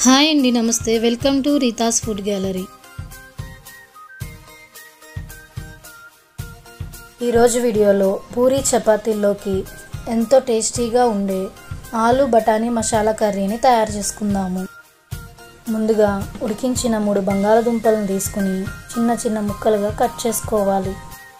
hi అండి నమస్తే welcome to Rita's food gallery ఈరోజు వీడియోలో పూరీ చపాతీల్లోకి ఎంతో టేస్టీగా ఉండే ఆలు బఠానీ మసాలా కర్రీని తయారు చేసుకుందాము ముందుగా ఉడికించిన మూడు బంగాళదుంపలను తీసుకుని చిన్న చిన్న ముక్కలుగా కట్ చేసుకోవాలి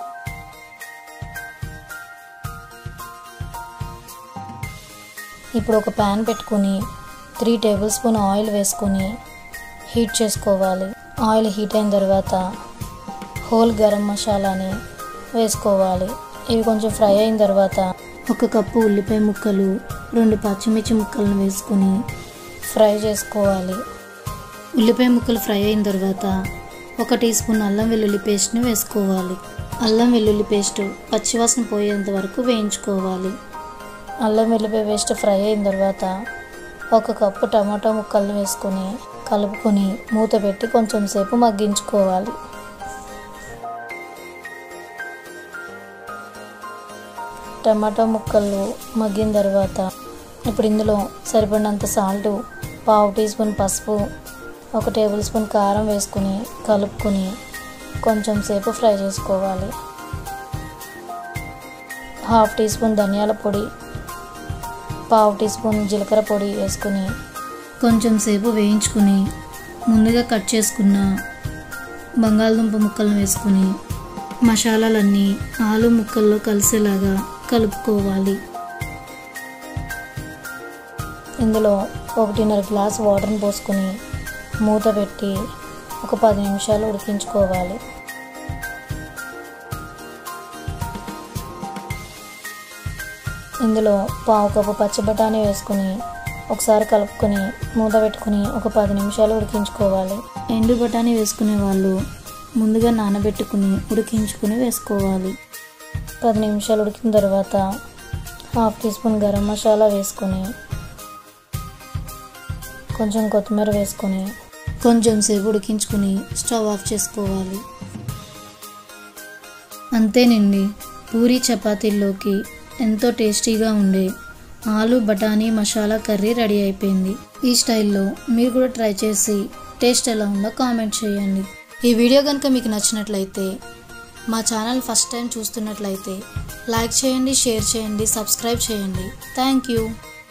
ఇప్పుడు ఒక ప్యాన్ పెట్టుకుని త్రీ టేబుల్ స్పూన్ ఆయిల్ వేసుకొని హీట్ చేసుకోవాలి ఆయిల్ హీట్ అయిన తర్వాత హోల్ గరం మసాలాని వేసుకోవాలి ఇవి కొంచెం ఫ్రై అయిన తర్వాత ఒక కప్పు ఉల్లిపాయ ముక్కలు రెండు పచ్చిమిర్చి ముక్కలను వేసుకొని ఫ్రై చేసుకోవాలి ఉల్లిపాయ ముక్కలు ఫ్రై అయిన తర్వాత ఒక టీ స్పూన్ అల్లం వెల్లుల్లి పేస్ట్ని వేసుకోవాలి అల్లం వెల్లుల్లి పేస్ట్ పచ్చివాసన పోయేంత వరకు వేయించుకోవాలి అల్లం వెల్లిపాయ పేస్ట్ ఫ్రై అయిన తర్వాత ఒక కప్పు టమాటా ముక్కలను వేసుకొని కలుపుకొని మూత పెట్టి కొంచెం సేపు మగ్గించుకోవాలి టమాటా ముక్కలు మగ్గిన తర్వాత ఇప్పుడు ఇందులో సరిపడినంత సాల్ట్ పావు టీ స్పూన్ పసుపు ఒక టేబుల్ స్పూన్ కారం వేసుకుని కలుపుకొని కొంచెం సేపు ఫ్రై చేసుకోవాలి హాఫ్ టీ స్పూన్ ధనియాల పొడి పావు టీ స్పూన్ జీలకర్ర పొడి వేసుకుని కొంచెం సేపు వేయించుకుని ముందుగా కట్ చేసుకున్న బంగాళదుంప ముక్కలను వేసుకుని మసాలాలన్నీ ఆలు ముక్కల్లో కలిసేలాగా కలుపుకోవాలి ఇందులో ఒకటిన్నర గ్లాస్ వాటర్ని పోసుకొని మూత పెట్టి ఒక పది నిమిషాలు ఉడికించుకోవాలి ఇందులో పావు కప్పు పచ్చి బఠానీ వేసుకుని ఒకసారి కలుపుకొని మూత పెట్టుకుని ఒక పది నిమిషాలు ఉడికించుకోవాలి ఎండు బఠానీ వేసుకునే వాళ్ళు ముందుగా నానబెట్టుకుని ఉడికించుకుని వేసుకోవాలి పది నిమిషాలు ఉడికిన తర్వాత half teaspoon garam masala వేసుకొని కొంచెం కొత్తిమీర వేసుకొని కొంచెం సేపు ఉడికించుకుని స్టవ్ ఆఫ్ చేసుకోవాలి అంతేనండి పూరీ చపాతీల్లోకి ఎంతో టేస్టీగా ఉండే ఆలు బఠానీ మసాలా కర్రీ రెడీ అయిపోయింది ఈ స్టైల్లో మీరు కూడా ట్రై చేసి టేస్ట్ ఎలా ఉందో కామెంట్ చేయండి ఈ వీడియో కనుక మీకు నచ్చినట్లయితే మా ఛానల్ ఫస్ట్ టైం చూస్తున్నట్లయితే లైక్ చేయండి షేర్ చేయండి సబ్స్క్రైబ్ చేయండి థ్యాంక్ యూ